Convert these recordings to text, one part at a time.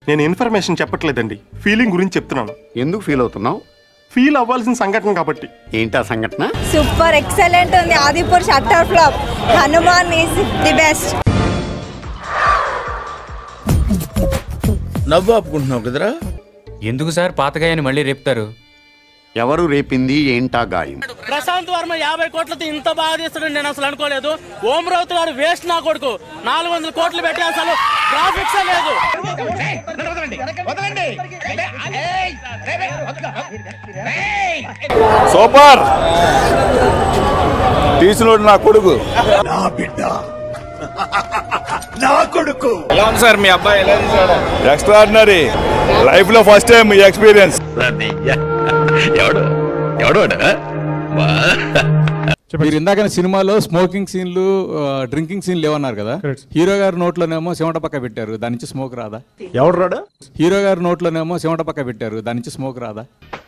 నేను information చెప్పట్లేదండి feeling గురించి చెప్తున్నాను ఎందుకు ఫీల్ అవుతున్నావు ఫీల్ అవ్వాల్సిన సంఘటన కాబట్టి ఏంటా సంఘటన సూపర్ ఎక్సలెంట్ ఉంది Adipurush utter flop Hanuman is the best నవ్వు ఆపుకుంటున్నావు కదరా ఎందుకు సార్ పాతగాయని మళ్ళీ రేపుతారు ఎవరు రేపింది ఏంటా గాయం ప్రశాంత్ వర్మ యాభై కోట్లతో ఇంత బాగా తీస్తాడని నేను అసలు అనుకోలేదు ఓం రావుత్ గారు వేస్ట్ నా కొడుకు నాలుగు వందల కోట్లు పెట్టి అసలు గ్రాఫిక్స్ లేదు సూపర్ తీసినోడు నా కొడుకు ఎలా ఉంది సార్ మీ అబ్బాయి ఎలా తీసాడు ఎక్స్ట్రాడినరీ లైఫ్ లో ఫస్ట్ టైం ఈ ఎక్స్పీరియన్స్ మీరు ఇందాక సినిమాలో స్మోకింగ్ సీన్లు డ్రింకింగ్ సీన్లు లేవన్నారు కదా హీరో గారి నోట్లోనేమో సిమట పక్క పెట్టారు దాని నుంచి స్మోక్ రాదా ఎవడు రాడు హీరో గారి నోట్లోనేమో సిమట పక్క పెట్టారు దాని నుంచి స్మోక్ రాదా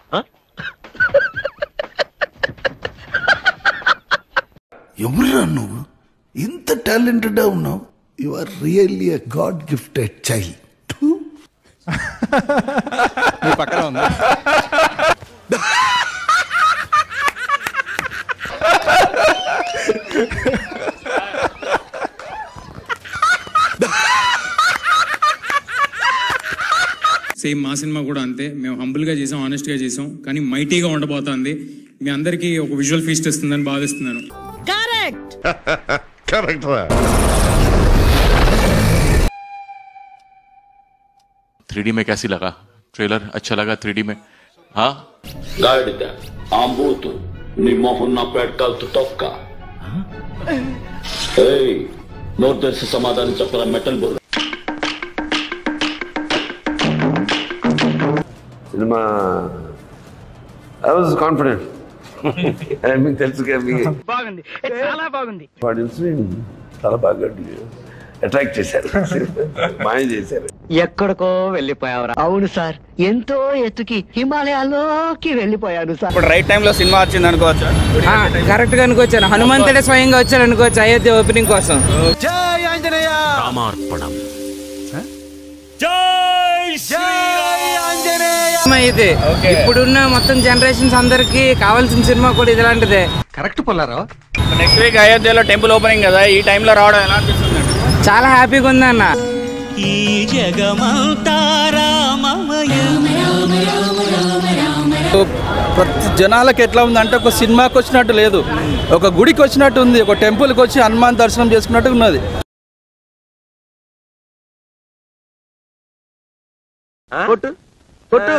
ఎవరురా నువ్వు ఇంత టాలెంటెడ్ ఉన్నావు you are really a god gifted child మీ పక్కన ఉంది సేమ్ మా సినిమా కూడా అంతే మేము హంబుల్గా చేసాం ఆనెస్ట్గా చేసాం కానీ మైటీగా ఉండబోతోంది మీ అందరికీ ఒక విజువల్ ఫీస్ట్ ఇస్తుందని భావిస్తున్నాను కరెక్ట్ రా थ्री में कैसी लगा ट्रेलर अच्छा लगा थ्री में हाँ గాడిద ఆంబోతు నీ మొహం నా పెడకాలతో తొక్క ఏయ్ నోరు తెరిచి సమాధానం చెప్పరా మెటల్ బుర్ర సినిమా ఐ వాజ్ కాన్ఫిడెంట్ మీకు తెలుసు కదా మీకు బాగుంది చాలా బాగుంది ఆడియన్స్ చాలా బాగా అట్రాక్ట్ చేశారు మాయ చేశారు ఎక్కడికో వెళ్ళిపోయావరా అవును సార్ ఎంతో ఎత్తుకి హిమాలయాల్లోకి వెళ్ళిపోయాను సార్ ఇప్పుడు రైట్ టైంలో సినిమా వచ్చింది అనుకోవచ్చా కరెక్ట్ గా అనుకోవచ్చాను హనుమంతుడే స్వయంగా వచ్చాడు అనుకోవచ్చు అయోధ్య ఓపెనింగ్ కోసం ఇది ఇప్పుడున్న మొత్తం జనరేషన్స్ అందరికి కావాల్సిన సినిమా కూడా ఇలాంటిదే నెక్స్ట్ వీక్ అయోధ్యలో టెంపుల్ ఓపెనింగ్ కదా ఈ టైంలో రావడం ఎలా అనిపిస్తుంది చాలా హ్యాపీగా ఉందన్న ప్రతి జనాలకు ఎట్లా ఉందంటే ఒక సినిమాకి వచ్చినట్టు లేదు ఒక గుడికి వచ్చినట్టు ఉంది ఒక టెంపుల్కి వచ్చి హనుమాన్ దర్శనం చేసుకున్నట్టు ఉన్నది కొట్టు కొట్టు